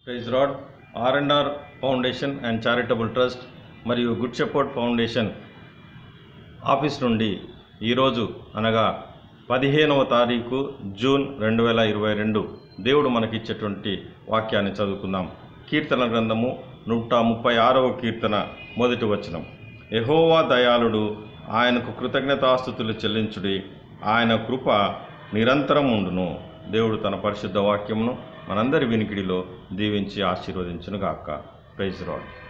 praise rod R and R foundation and charitable trust మరియు good shepherd foundation office నుండి ఈరోజు అనగా పదిహేనవ తారీఖు జూన్ రెండు వేల ఇరవై రెండు దేవుడు మనకిచ్చేటువంటి వాక్యాన్ని చదువుకుందాం కీర్తన గ్రంథము నూట ముప్పై ఆరవ కీర్తన మొదటి వచనం యెహోవా దయాళుడు ఆయనకు కృతజ్ఞతాస్థుతులు చెల్లించుడి ఆయన కృప నిరంతరం ఉండును దేవుడు తన పరిశుద్ధ వాక్యమును మనందరి వినికిడిలో దీవించి ఆశీర్వదించును గాక ప్రైజ్ రాడ్